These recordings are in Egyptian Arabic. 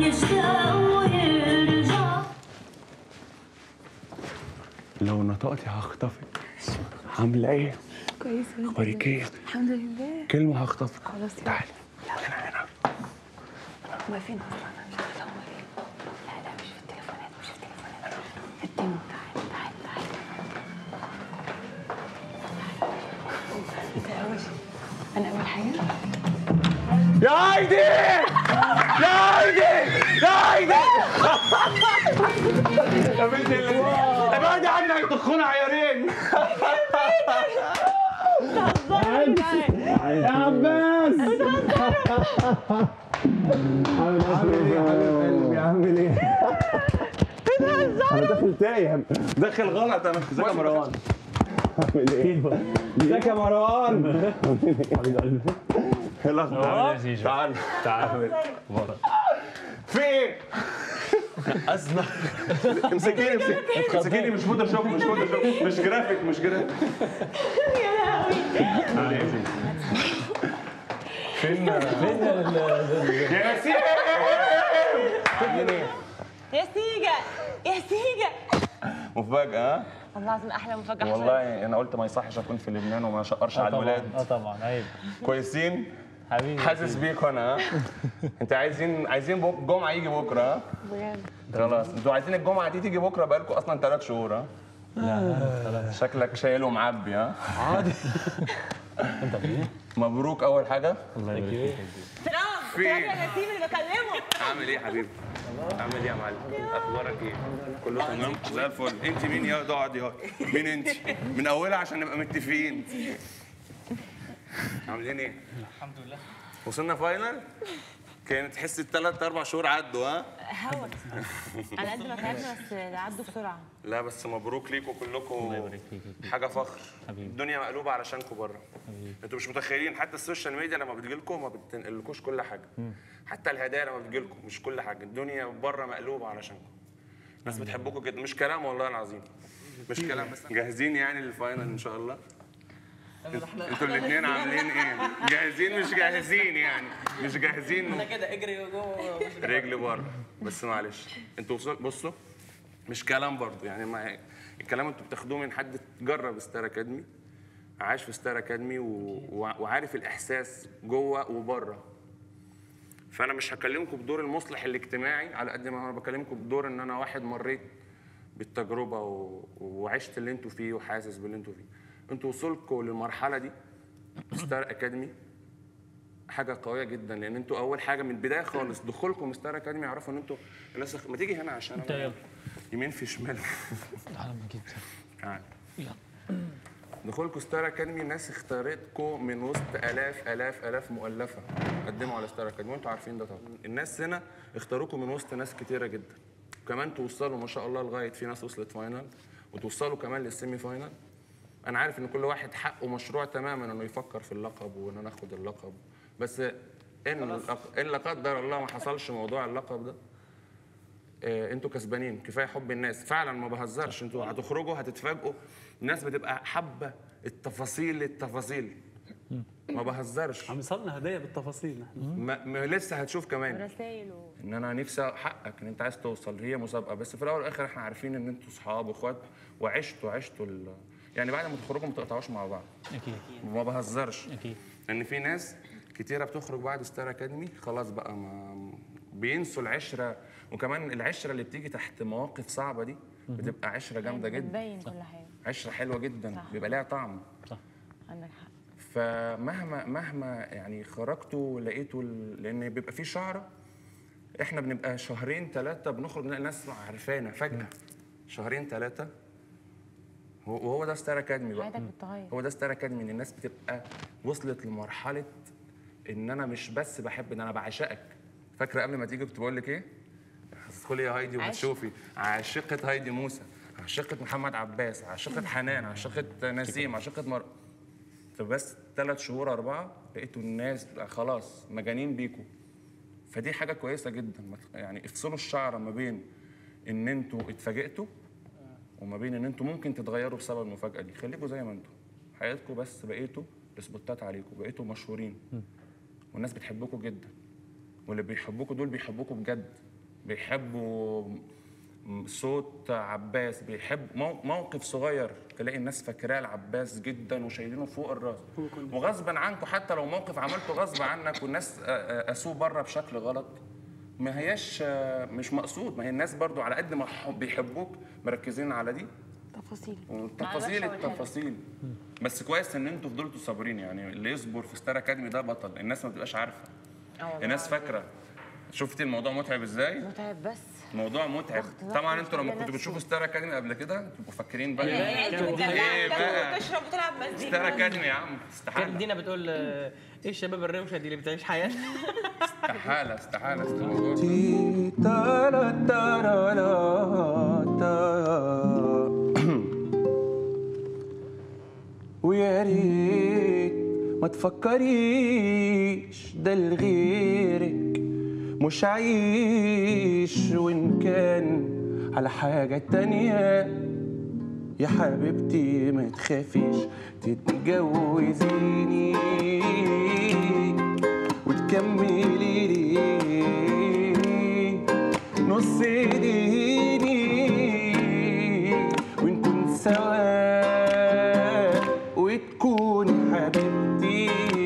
يشتاق ويرجع لو نطقتي هخطفك عامله ايه كويس اخبارك ايه الحمد لله كلمه هخطفك خلاص يلا. تعالي هنا هنا واقفين اصلا مش عارفه هم فين لا لا مش في التليفونات مش في التليفونات قدموا تعال تعال تعال انت اول انا اول حاجه يا ايدي يا ايدي يا ايدي يا بنت اللذين ابعدي عني هيطخونا عيارين يا عباس عامل ايه يا حبيب قلبي عامل ايه؟ انا داخل تايه داخل غلط انا ازيك يا مروان عامل ايه؟ ازيك يا مروان حبيب قلبي ايه الاخبار؟ تعال تعال في ايه؟ ازمه امسكيني امسكيني امسكيني مش فوتوشوب مش فوتوشوب مش جرافيك مش جرافيك تعالي يا سيدي. فين فين يا نسيم عاملين ايه؟ يا سيجا يا سيجا مفاجأة ها؟ والله العظيم احلى مفاجاه حصلت. والله انا قلت ما يصحش اكون في لبنان وما اشقرش على الولاد اه طبعا عيب كويسين حبيبي حاسس بيك انا ها انت عايزين عايزين بك... جمعه يجي بكره ها بجد خلاص انتوا عايزين الجمعه دي تيجي بكره بقالكم اصلا ثلاث شهور ها شكلك شايل ومعبي ها انت ايه؟ مبروك اول حاجه الله يبارك فيك سلام في سلام إيه؟ يا نسيم اللي بكلمه عامل ايه يا حبيبي عامل ايه يا معلم اخبارك ايه كله تمام زي الفل انت مين يا اقعد يا مين انت من اولها عشان نبقى متفقين عاملين ايه الحمد لله وصلنا فاينل كانت تحس الثلاث اربع شهور عدوا ها هوا على قد ما تعبنا بس عدوا بسرعه لا بس مبروك ليكم كلكم يبارك فيك. حاجه فخر حبيبي. الدنيا مقلوبه علشانكم بره انتوا مش متخيلين حتى السوشيال ميديا لما بتجيلكم ما بتنقلكوش كل حاجه حتى الهدايا لما بتجيلكم مش كل حاجه الدنيا بره مقلوبه علشانكم ناس بتحبكم جدا مش كلام والله العظيم مش كلام بس جاهزين يعني للفاينل ان شاء الله انتوا الاثنين عاملين ايه جاهزين مش جاهزين يعني مش جاهزين انا كده اجري جوه رجلي بره بس معلش انتوا وصل- بصوا مش كلام برضه يعني ما الكلام انتوا بتاخدوه من حد جرب ستار اكاديمي عاش في ستار اكاديمي و... و... وعارف الاحساس جوه وبره فانا مش هكلمكم بدور المصلح الاجتماعي على قد ما انا بكلمكم بدور ان انا واحد مريت بالتجربه و... وعشت اللي انتوا فيه وحاسس باللي انتوا فيه انتوا وصولكم للمرحله دي ستار اكاديمي حاجه قويه جدا لان انتوا اول حاجه من البدايه خالص دخولكم ستار اكاديمي يعرفوا ان انتوا الناس ما تيجي هنا عشان أنا يلا. يمين في شمال تعالى ما جيت تعال دخولكم ستار اكاديمي الناس اختارتكم من وسط الاف الاف الاف مؤلفه قدموا على ستار اكاديمي وانتوا عارفين ده طبعا الناس هنا اختاروكم من وسط ناس كتيره جدا وكمان توصلوا ما شاء الله لغايه في ناس وصلت فاينل وتوصلوا كمان للسيمي فاينل انا عارف ان كل واحد حقه مشروع تماما انه يفكر في اللقب وان انا اخد اللقب بس ان ان لا قدر الله ما حصلش موضوع اللقب ده آه، انتوا كسبانين كفايه حب الناس فعلا ما بهزرش انتوا هتخرجوا هتتفاجئوا الناس بتبقى حابه التفاصيل التفاصيل ما بهزرش عم يصلنا هدايا بالتفاصيل نحن ما ما لسه هتشوف كمان رسائل و... ان انا نفسي حقك ان انت عايز توصل هي مسابقه بس في الاول والاخر احنا عارفين ان انتوا صحاب واخوات وعشتوا عشتوا ال... يعني بعد ما تخرجوا ما تقطعوش مع بعض اكيد ما بهزرش اكيد ان في ناس كتيره بتخرج بعد ستار اكاديمي خلاص بقى ما بينسوا العشره وكمان العشره اللي بتيجي تحت مواقف صعبه دي بتبقى عشره جامده جدا بتبين كل حاجه عشره حلوه جدا صح. بيبقى لها طعم صح عندك حق فمهما مهما يعني خرجتوا لقيتوا ال- لان بيبقى في شعره احنا بنبقى شهرين ثلاثه بنخرج نلاقي الناس عارفانا فجاه شهرين ثلاثه وهو ده ستار اكاديمي بقى حياتك بتتغير هو ده ستار اكاديمي ان الناس بتبقى وصلت لمرحله ان انا مش بس بحب ده انا بعشقك فاكره قبل ما تيجي كنت بقول لك ايه؟ ادخلي يا هايدي وهتشوفي عاشقه هايدي موسى عاشقه محمد عباس عاشقه حنان عاشقه نسيم عاشقه مر فبس ثلاث شهور اربعه لقيتوا الناس خلاص مجانين بيكوا فدي حاجه كويسه جدا ما تخ- يعني افصلوا الشعره ما بين ان انتوا اتفاجئتوا وما بين ان انتوا ممكن تتغيروا بسبب المفاجاه دي خليكوا زي ما انتوا حياتكم بس بقيتوا سبوتات عليكم بقيتوا مشهورين والناس بتحبكم جدا واللي بيحبوكوا دول بيحبوكوا بجد بيحبوا م- صوت عباس بيحب مو- موقف صغير تلاقي الناس فاكراه لعباس جدا وشايلينه فوق الراس وغصبا عنكم حتى لو موقف عملته غصب عنك والناس آه، آه، قاسوه بره بشكل غلط ما هياش آه، مش مقصود ما هي الناس برضو على قد ما ح- بيحبوك مركزين على دي تفاصيل والتفاصيل التفاصيل بس كويس ان انتوا فضلتوا صابرين يعني اللي يصبر في ستار اكاديمي ده بطل الناس ما بتبقاش عارفه الناس فاكره شفتي الموضوع متعب ازاي متعب بس موضوع متعب ضغط طبعا مش انتوا لما طبيعي كنتوا نفسي. بتشوفوا ستار اكاديمي قبل كده تبقوا فاكرين بقى يعني انت ايه بتدلع بقى وتشرب وتلعب مزيكا ستار اكاديمي يا عم كانت استحاله دينا بتقول آه، ايه الشباب الروشه دي اللي بتعيش حياتها استحاله استحاله الموضوع ويا ريت ما تفكريش ده لغيرك مش عايش وان كان على حاجة تانية يا حبيبتي ما تخافيش تتجوزيني وتكملي لي نص ديني ونكون سوا وتكوني حبيبتي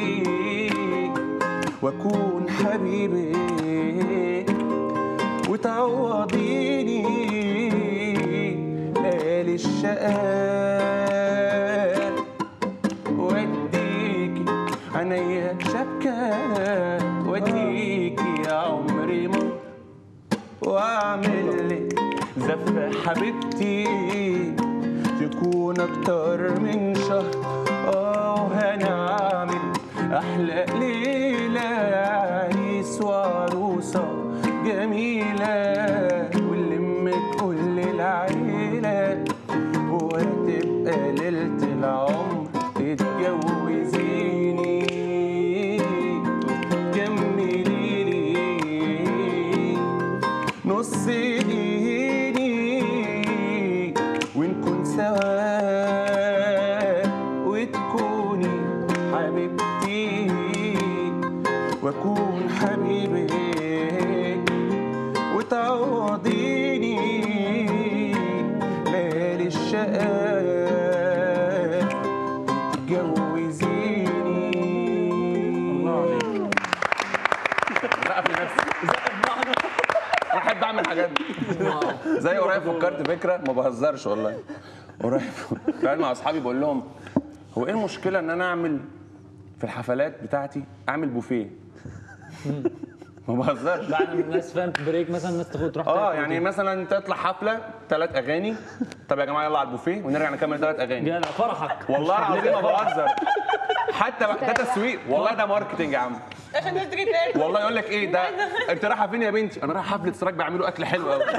واكون حبيبك وتعوضيني ليالي الشقاء واديكي عينيا شبكة واديكي يا عمري مر واعمل لك زفة حبيبتي تكون اكتر من شهر اه وهنعمل احلى ليلة عريس وعروسة جميلة ونلم كل العيلة وهتبقى ليلة العمر تتجوزيني وتكملي لي نص ديني ونكون سوا وتكوني حبيبتي واكون حبيبك وتعوضيني ليالي الشقاء تجوزيني الله عليك زقف لنفسي انا احب اعمل حاجات دي زي قريب فكرت فكره ما بهزرش والله قريب قاعد مع اصحابي بقول لهم هو ايه المشكله ان انا اعمل في الحفلات بتاعتي اعمل بوفيه ما بهزرش بعد ما الناس فاهم بريك مثلا الناس تاخد تروح اه تاكل يعني دي. مثلا تطلع حفله ثلاث اغاني طب يا جماعه يلا على البوفيه ونرجع نكمل ثلاث اغاني جدع فرحك والله العظيم ما بهزر حتى ده تسويق والله ده ماركتنج يا عم عشان الناس تيجي تاكل والله يقول لك ايه ده انت رايحه فين يا بنتي انا رايح حفله سراج بيعملوا اكل حلو قوي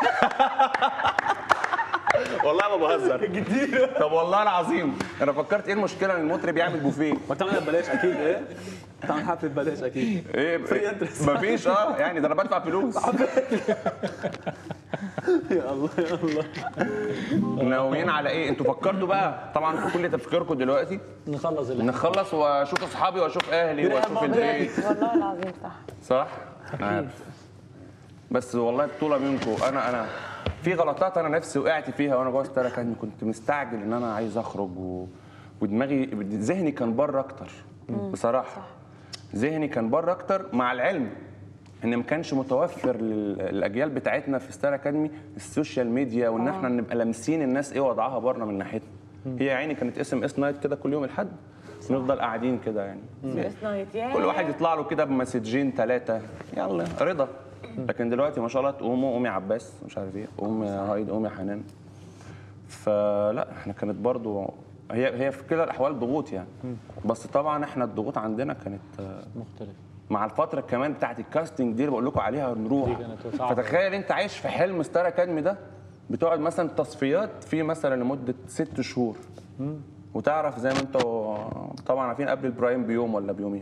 والله ما بهزر طب والله العظيم انا فكرت ايه المشكله ان المطرب يعمل بوفيه ما تعملها ببلاش اكيد ايه تعمل حفله ببلاش اكيد ايه Free entrance. مفيش اه يعني ده انا بدفع فلوس يا الله يا الله ناويين على ايه انتوا فكرتوا بقى طبعا كل تفكيركم دلوقتي نخلص اللي نخلص واشوف اصحابي واشوف اهلي واشوف البيت والله العظيم صح صح عارف بس والله بطوله منكم انا انا في غلطات انا نفسي وقعت فيها وانا جوه ستار اكاديمي كنت مستعجل ان انا عايز اخرج و... ودماغي ذهني كان بره اكتر بصراحه ذهني كان بره اكتر مع العلم ان ما كانش متوفر للاجيال بتاعتنا في ستار اكاديمي السوشيال ميديا وان احنا نبقى لامسين الناس ايه وضعها بره من ناحيتنا هي يا عيني كانت اس ام اس نايت كده كل يوم الاحد نفضل قاعدين كده يعني كل واحد يطلع له كده بمسجين ثلاثه يلا رضا لكن دلوقتي ما شاء الله تقوموا قومي عباس مش عارف ايه قوم يا هايد قوم يا حنان فلا احنا كانت برضو هي هي في كلا الاحوال ضغوط يعني بس طبعا احنا الضغوط عندنا كانت آه، مختلف مع الفتره كمان بتاعت الكاستنج دي اللي بقول لكم عليها نروح دي كانت صعبة. فتخيل انت عايش في حلم ستار اكاديمي ده بتقعد مثلا تصفيات فيه مثلا لمده ست شهور وتعرف زي ما انتوا طبعا عارفين قبل البرايم بيوم ولا بيومين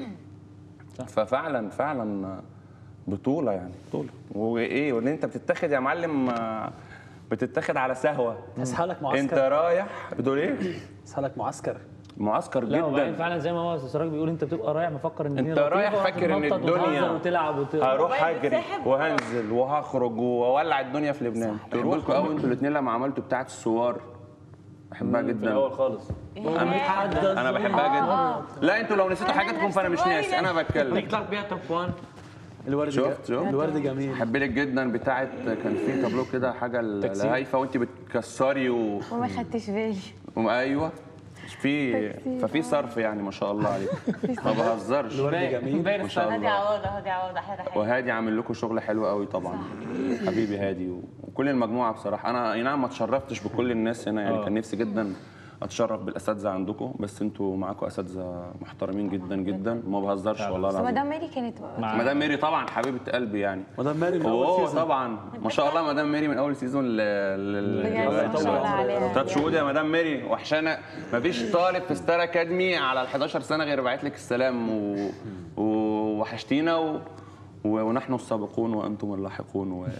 ففعلا فعلا بطوله يعني بطوله وايه وان انت بتتاخد يا معلم آه، بتتاخد على سهوه اسهلك انت معسكر رايح بتقول ايه اسهلك معسكر معسكر لا وبعدين جدا فعلا زي ما هو سراج بيقول انت بتبقى رايح مفكر ان الدنيا أنت رايح لطيفة فاكر إن وهتتنطط الدنيا وتهزر وتلعب وت... هروح موبايل اجري بيتسحب. وهنزل وهخرج واولع الدنيا في لبنان بحبكم قوي انتوا الاثنين لما عملتوا بتاعه الصور بحبها في الاول جدا خالص انا انا بحبها جدا لا انتوا لو نسيتوا حاجاتكم فانا مش ناسي انا بتكلم يطلع بيها توب 1 الورد شفت جا- شفت الورد جميل بحب لك جدا بتاعه كان في تابلو كده حاجه لهيفا وانت بتكسري و... وما خدتش بالي ايوه في ففي صرف يعني ما شاء الله عليك ما بهزرش الورد جميل ما شاء هادي الله عوضه هادي عوضه حاجه حلوه وهادي عامل لكم شغل حلو قوي طبعا حبيبي هادي و- وكل المجموعه بصراحه انا اي نعم ما اتشرفتش بكل الناس هنا يعني كان نفسي جدا اتشرف بالاساتذه عندكم بس انتوا معاكم اساتذه محترمين جدا جدا وما بهزرش والله بس العظيم مدام ميري كانت مدام ميري طبعا حبيبه قلبي يعني مدام ماري من هو اول سيزون طبعا ما شاء الله مدام ميري من اول سيزون ل ل بجد ما شاء الله عليها. ثلاث شهور يا مدام ميري وحشانه ما فيش طالب في ستار اكاديمي على ال 11 سنه غير باعت لك السلام و... و... وحشتينا و... و... ونحن السابقون وانتم اللاحقون و...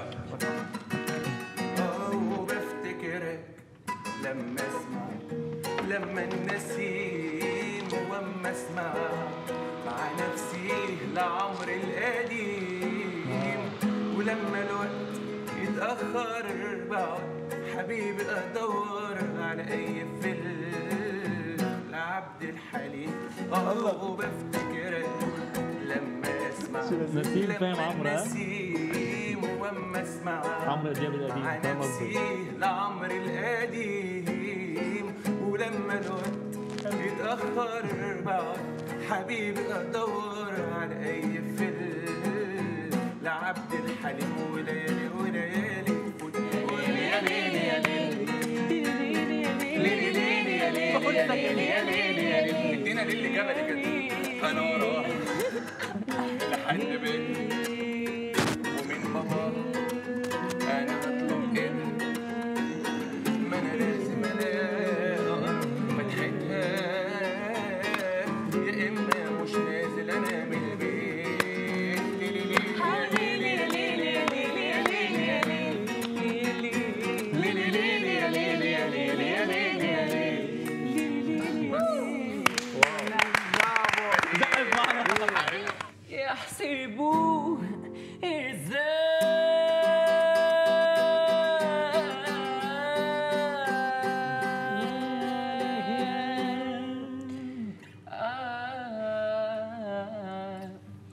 وبفتكرك لما اسمع لما النسيم واما اسمع مع نفسي لعمر القديم ولما الوقت يتأخر بقعد حبيبي ادور على اي فيلم لعبد الحليم اه وبفتكرك لما اسمع نسيم فاهم لما عمرو، ها؟ النسيم واما اسمع عمرو دياب القديم مع فاهم قصدي نفسي لعمر القديم ولما الوقت يتأخر بعد حبيبي أدور على أي فيلم لعبد الحليم وليالي وليالي وليالي يا ليلي ليلي ليلي يا ليلي يا ليلي يا ليلي ادينا ليلي جبلي كده انا وراه لحد بيتي ومن بابا انا هطلب ايه ما انا لازم الاقي فتحتها يا اما مش نازل انا من البيت ليلي ليلي يا ليلي يا ليلي يا ليلي يا ليلي ليلي ليلي يا ليلي يا ليلي يا ليلي يا ليلي يحسبوه ازاي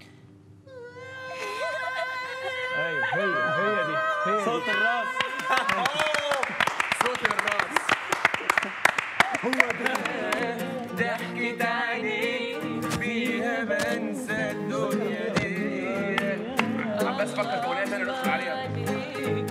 ايوه هي هي دي هي صوت الراس صوت الراس ضحكة عينيك فيها بنسى الدنيا دي عم بس فكر في اغنية تانية ندخل عليها